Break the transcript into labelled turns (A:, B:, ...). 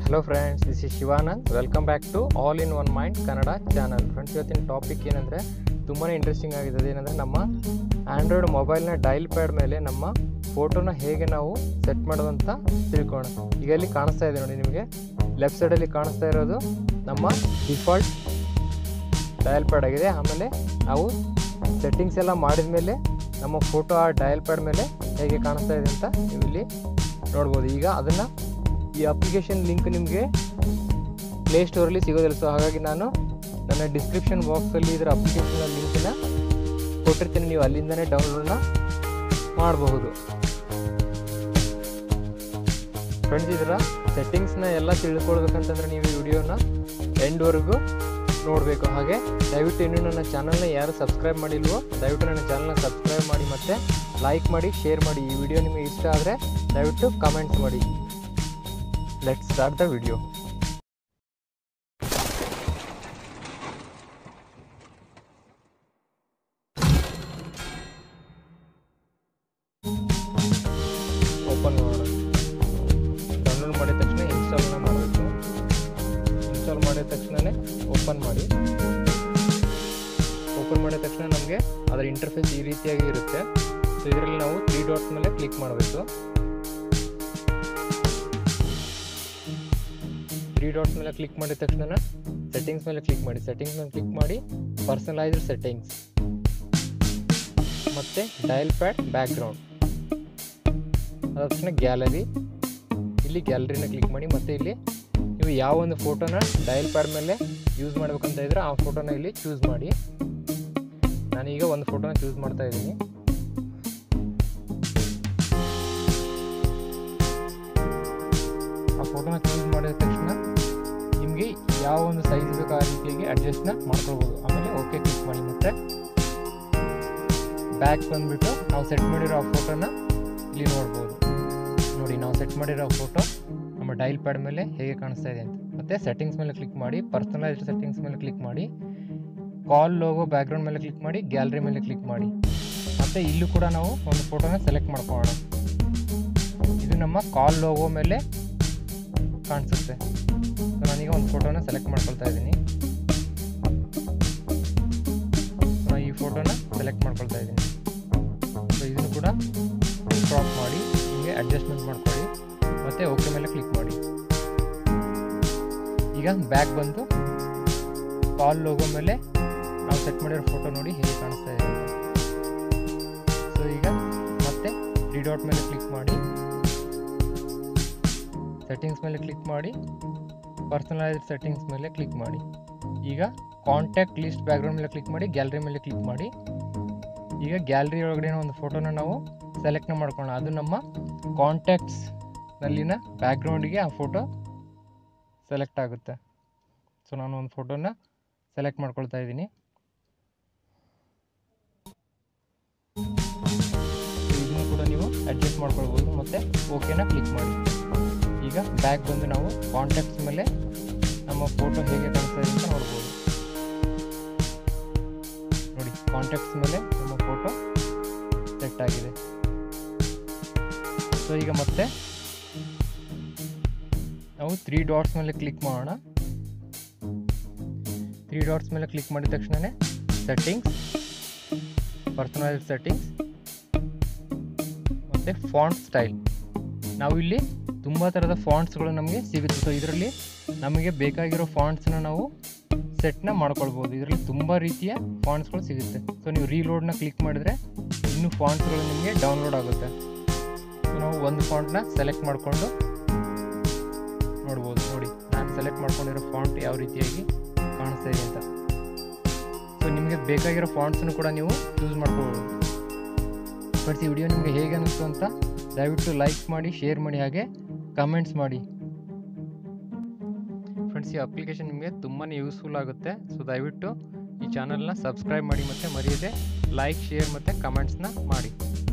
A: hello friends this is Shivanand welcome back to all in one mind Kannada channel friends ಇವತ್ತಿನ topic ಏನಂದರೆ ತುಂಬಾ interesting ಆಗಿದೆ ಏನಂದರೆ ನಮ್ಮ ಆ್ಯಂಡ್ರಾಯ್ಡ್ ಮೊಬೈಲ್ನ ಡೈಲ್ ಪ್ಯಾಡ್ ಮೇಲೆ ನಮ್ಮ ಫೋಟೋನ ಹೇಗೆ ನಾವು ಸೆಟ್ ಮಾಡೋದು ಅಂತ ತಿಳ್ಕೊಳ್ಳೋಣ ಈಗ ಇಲ್ಲಿ ಕಾಣಿಸ್ತಾ ಇದೆ ನೋಡಿ ನಿಮಗೆ ಲೆಫ್ಟ್ ಸೈಡಲ್ಲಿ ಕಾಣಿಸ್ತಾ ಇರೋದು ನಮ್ಮ ಡಿಫಾಲ್ಟ್ ಡಯಲ್ ಪ್ಯಾಡ್ ಆಗಿದೆ ಆಮೇಲೆ ನಾವು ಸೆಟ್ಟಿಂಗ್ಸ್ ಎಲ್ಲ ಮಾಡಿದ ಮೇಲೆ ನಮ್ಮ ಫೋಟೋ ಆ ಡಯಲ್ ಪ್ಯಾಡ್ ಮೇಲೆ ಹೇಗೆ ಕಾಣಿಸ್ತಾ ಇದೆ ಅಂತ ನೀವು ಇಲ್ಲಿ ನೋಡ್ಬೋದು ಈಗ ಅದನ್ನು ಈ ಅಪ್ಲಿಕೇಶನ್ ಲಿಂಕ್ ನಿಮಗೆ ಪ್ಲೇಸ್ಟೋರಲ್ಲಿ ಸಿಗೋದಿಲ್ಲ ಸೊ ಹಾಗಾಗಿ ನಾನು ನನ್ನ ಡಿಸ್ಕ್ರಿಪ್ಷನ್ ಬಾಕ್ಸಲ್ಲಿ ಇದರ ಅಪ್ಲಿಕೇಶನ್ ಲಿಂಕನ್ನ ಕೊಟ್ಟಿರ್ತೀನಿ ನೀವು ಅಲ್ಲಿಂದನೇ ಡೌನ್ಲೋಡ್ನ ಮಾಡಬಹುದು ಫ್ರೆಂಡ್ಸ್ ಇದರ ಸೆಟ್ಟಿಂಗ್ಸ್ನ ಎಲ್ಲ ತಿಳ್ಕೊಳ್ಬೇಕಂತಂದ್ರೆ ನೀವು ಈ ವಿಡಿಯೋನ ಎಂಡ್ವರೆಗೂ ನೋಡಬೇಕು ಹಾಗೆ ದಯವಿಟ್ಟು ಇನ್ನೂ ನನ್ನ ಚಾನಲ್ನ ಯಾರು ಸಬ್ಸ್ಕ್ರೈಬ್ ಮಾಡಿಲ್ವೋ ದಯವಿಟ್ಟು ನನ್ನ ಚಾನಲ್ನ ಸಬ್ಸ್ಕ್ರೈಬ್ ಮಾಡಿ ಮತ್ತು ಲೈಕ್ ಮಾಡಿ ಶೇರ್ ಮಾಡಿ ಈ ವಿಡಿಯೋ ನಿಮಗೆ ಇಷ್ಟ ಆದರೆ ದಯವಿಟ್ಟು ಕಮೆಂಟ್ಸ್ ಮಾಡಿ let start the video open ಮಾಡೋಣ ಡೌನ್ಲೋಡ್ ಮಾಡಿದ ತಕ್ಷಣ ಇನ್ಸ್ಟಾಲ್ನ ಮಾಡಬೇಕು ಇನ್ಸ್ಟಾಲ್ ಮಾಡಿದ ತಕ್ಷಣವೇ ಓಪನ್ ಮಾಡಿ ಓಪನ್ ಮಾಡಿದ ತಕ್ಷಣ ನಮಗೆ ಅದರ ಇಂಟರ್ಫೇಸ್ ಈ ರೀತಿಯಾಗಿ ಇರುತ್ತೆ ಸೊ ಇದರಲ್ಲಿ ನಾವು ತ್ರೀ ಡಾಟ್ಸ್ ಮೇಲೆ ಕ್ಲಿಕ್ ಮಾಡಬೇಕು ತ್ರೀ ಡಾಟ್ಸ್ ಮೇಲೆ ಕ್ಲಿಕ್ ಮಾಡಿದ ತಕ್ಷಣ ಸೆಟ್ಟಿಂಗ್ಸ್ ಮೇಲೆ ಕ್ಲಿಕ್ ಮಾಡಿ ಸೆಟ್ಟಿಂಗ್ಸ್ ಮೇಲೆ ಕ್ಲಿಕ್ ಮಾಡಿ ಪರ್ಸನಲೈಸ್ಡ್ ಸೆಟ್ಟಿಂಗ್ಸ್ ಮತ್ತು ಡಯಲ್ ಪ್ಯಾಡ್ ಬ್ಯಾಕ್ಗ್ರೌಂಡ್ ಅದಾದ ತಕ್ಷಣ ಗ್ಯಾಲರಿ ಇಲ್ಲಿ ಗ್ಯಾಲರಿನ ಕ್ಲಿಕ್ ಮಾಡಿ ಮತ್ತು ಇಲ್ಲಿ ನೀವು ಯಾವ ಒಂದು ಫೋಟೋನ ಡಯಲ್ ಪ್ಯಾಡ್ ಮೇಲೆ ಯೂಸ್ ಮಾಡ್ಬೇಕಂತ ಇದ್ರೆ ಆ ಫೋಟೋನ ಇಲ್ಲಿ ಚೂಸ್ ಮಾಡಿ ನಾನೀಗ ಒಂದು ಫೋಟೋನ ಚೂಸ್ ಮಾಡ್ತಾ ಇದ್ದೀನಿ ಆ ಫೋಟೋನ ಚೂಸ್ ಮಾಡಿದ ತಕ್ಷಣ ನಿಮಗೆ ಯಾವ ಒಂದು ಸೈಜ್ ಬೇಕು ಆ ರೀತಿಯಾಗಿ ಅಡ್ಜಸ್ಟ್ನ ಮಾಡ್ಕೊಳ್ಬೋದು ಆಮೇಲೆ ಓಕೆ ಕ್ಲಿಕ್ ಮಾಡಿ ಮತ್ತೆ ಬ್ಯಾಕ್ ಬಂದುಬಿಟ್ಟು ನಾವು ಸೆಟ್ ಮಾಡಿರೋ ಆ ಫೋಟೋನ ಇಲ್ಲಿ ನೋಡ್ಬೋದು ನೋಡಿ ನಾವು ಸೆಟ್ ಮಾಡಿರೋ ಫೋಟೋ ನಮ್ಮ ಡೈಲ್ ಪ್ಯಾಡ್ ಮೇಲೆ ಹೇಗೆ ಕಾಣಿಸ್ತಾ ಇದೆ ಅಂತ ಮತ್ತು ಸೆಟ್ಟಿಂಗ್ಸ್ ಮೇಲೆ ಕ್ಲಿಕ್ ಮಾಡಿ ಪರ್ಸನಲೈಸ್ಡ್ ಸೆಟ್ಟಿಂಗ್ಸ್ ಮೇಲೆ ಕ್ಲಿಕ್ ಮಾಡಿ ಕಾಲ್ ಲೋಗೋ ಬ್ಯಾಕ್ಗ್ರೌಂಡ್ ಮೇಲೆ ಕ್ಲಿಕ್ ಮಾಡಿ ಗ್ಯಾಲರಿ ಮೇಲೆ ಕ್ಲಿಕ್ ಮಾಡಿ ಮತ್ತು ಇಲ್ಲೂ ಕೂಡ ನಾವು ಒಂದು ಫೋಟೋನ ಸೆಲೆಕ್ಟ್ ಮಾಡ್ಕೊಳ್ಳೋಣ ಇದು ನಮ್ಮ ಕಾಲ್ ಲೋಗೋ ಮೇಲೆ ಕಾಣಿಸುತ್ತೆ ಸೊ ನಾನೀಗ ಒಂದು ಫೋಟೋನ ಸೆಲೆಕ್ಟ್ ಮಾಡ್ಕೊಳ್ತಾ ಇದ್ದೀನಿ ನಾನು ಈ ಫೋಟೋನ ಸೆಲೆಕ್ಟ್ ಮಾಡ್ಕೊಳ್ತಾ ಇದ್ದೀನಿ ಸೊ ಇದನ್ನು ಕೂಡ ಕ್ರಾಪ್ ಮಾಡಿ ನಿಮಗೆ ಅಡ್ಜಸ್ಟ್ಮೆಂಟ್ ಮಾಡ್ಕೊಳ್ಳಿ ಮತ್ತು ಓಕೆ ಮೇಲೆ ಕ್ಲಿಕ್ ಮಾಡಿ ಈಗ ಬ್ಯಾಕ್ ಬಂದು ಕಾಲ್ ಲೋಗೋ ಮೇಲೆ ನಾವು ಸೆಟ್ ಮಾಡಿರೋ ಫೋಟೋ ನೋಡಿ ಹೇಗೆ ಕಾಣಿಸ್ತಾ ಇದೆ ಅಂತ ಸೊ ಈಗ ಮತ್ತೆ ತ್ರೀ ಡಾಟ್ ಮೇಲೆ ಕ್ಲಿಕ್ ಮಾಡಿ ಸೆಟ್ಟಿಂಗ್ಸ್ ಮೇಲೆ ಕ್ಲಿಕ್ ಮಾಡಿ ಪರ್ಸನಲೈಸ್ಡ್ ಸೆಟ್ಟಿಂಗ್ಸ್ ಮೇಲೆ ಕ್ಲಿಕ್ ಮಾಡಿ ಈಗ ಕಾಂಟ್ಯಾಕ್ಟ್ ಲಿಸ್ಟ್ ಬ್ಯಾಕ್ಗ್ರೌಂಡ್ ಮೇಲೆ ಕ್ಲಿಕ್ ಮಾಡಿ ಗ್ಯಾಲರಿ ಮೇಲೆ ಕ್ಲಿಕ್ ಮಾಡಿ ಈಗ ಗ್ಯಾಲರಿ ಒಳಗಡೆ ಒಂದು ಫೋಟೋನ ನಾವು ಸೆಲೆಕ್ಟ್ನ ಮಾಡ್ಕೊಳ್ಳೋಣ ಅದು ನಮ್ಮ ಕಾಂಟ್ಯಾಕ್ಟ್ಸ್ನಲ್ಲಿನ ಬ್ಯಾಕ್ಗ್ರೌಂಡಿಗೆ ಆ ಫೋಟೋ ಸೆಲೆಕ್ಟ್ ಆಗುತ್ತೆ ಸೊ ನಾನು ಒಂದು ಫೋಟೋನ ಸೆಲೆಕ್ಟ್ ಮಾಡ್ಕೊಳ್ತಾ ಇದ್ದೀನಿ ಇದನ್ನು ಕೂಡ ನೀವು ಅಡ್ಜಸ್ಟ್ ಮಾಡ್ಕೊಳ್ಬೋದು ಮತ್ತು ಓಕೆನ ಕ್ಲಿಕ್ ಮಾಡಿ ಈಗ ಬ್ಯಾಕ್ ಬಂದು ನಾವು ಕಾಂಟ್ಯಾಕ್ಟ್ಸ್ ಮೇಲೆ ನಮ್ಮ ಫೋಟೋ ಹೇಗೆ ಕಾಣಿಸ್ತಾ ಇದೆ ಅಂತ ನೋಡ್ಬೋದು ನೋಡಿ ಕಾಂಟ್ಯಾಕ್ಟ್ಸ್ ಮೇಲೆ ನಮ್ಮ ಫೋಟೋ ಸೆಟ್ ಆಗಿದೆ ಸೊ ಈಗ ಮತ್ತೆ ನಾವು ತ್ರೀ ಡಾಟ್ಸ್ ಮೇಲೆ ಕ್ಲಿಕ್ ಮಾಡೋಣ ತ್ರೀ ಡಾಟ್ಸ್ ಮೇಲೆ ಕ್ಲಿಕ್ ಮಾಡಿದ ತಕ್ಷಣವೇ ಸೆಟ್ಟಿಂಗ್ಸ್ ಪರ್ಸನಲೈಸ್ ಸೆಟ್ಟಿಂಗ್ಸ್ ಮತ್ತು ಫಾಂಟ್ ಸ್ಟೈಲ್ ನಾವು ಇಲ್ಲಿ ತುಂಬ ಥರದ ಫಾಂಟ್ಸ್ಗಳು ನಮಗೆ ಸಿಗುತ್ತೆ ಸೊ ಇದರಲ್ಲಿ ನಮಗೆ ಬೇಕಾಗಿರೋ ಫಾಂಟ್ಸ್ನ ನಾವು ಸೆಟ್ನ ಮಾಡ್ಕೊಳ್ಬೋದು ಇದರಲ್ಲಿ ತುಂಬ ರೀತಿಯ ಫಾಂಟ್ಸ್ಗಳು ಸಿಗುತ್ತೆ ಸೊ ನೀವು ರೀಲೋಡ್ನ ಕ್ಲಿಕ್ ಮಾಡಿದರೆ ಇನ್ನೂ ಫಾಂಟ್ಸ್ಗಳು ನಿಮಗೆ ಡೌನ್ಲೋಡ್ ಆಗುತ್ತೆ ಸೊ ನಾವು ಒಂದು ಫಾಂಟ್ನ ಸೆಲೆಕ್ಟ್ ಮಾಡಿಕೊಂಡು ನೋಡ್ಬೋದು ನೋಡಿ ನಾನು ಸೆಲೆಕ್ಟ್ ಮಾಡ್ಕೊಂಡಿರೋ ಫಾಂಟ್ ಯಾವ ರೀತಿಯಾಗಿ ಕಾಣಿಸ್ತಾ ಇದೆ ಅಂತ ಸೊ ನಿಮಗೆ ಬೇಕಾಗಿರೋ ಫಾಂಟ್ಸನ್ನು ಕೂಡ ನೀವು ಚೂಸ್ ಮಾಡ್ಕೊಳ್ಬೋದು ಫ್ರೆಂಡ್ಸ್ ಈ ವಿಡಿಯೋ ನಿಮಗೆ ಹೇಗೆ ಅನ್ನಿಸ್ತು ಅಂತ ದಯವಿಟ್ಟು ಲೈಕ್ ಮಾಡಿ ಶೇರ್ ಮಾಡಿ ಹಾಗೆ ಕಮೆಂಟ್ಸ್ ಮಾಡಿ ಫ್ರೆಂಡ್ಸ್ ಈ ಅಪ್ಲಿಕೇಶನ್ ನಿಮಗೆ ತುಂಬಾ ಯೂಸ್ಫುಲ್ ಆಗುತ್ತೆ ಸೊ ದಯವಿಟ್ಟು ಈ ಚಾನಲ್ನ ಸಬ್ಸ್ಕ್ರೈಬ್ ಮಾಡಿ ಮತ್ತು ಮರೆಯದೆ ಲೈಕ್ ಶೇರ್ ಮತ್ತು ಕಮೆಂಟ್ಸ್ನ ಮಾಡಿ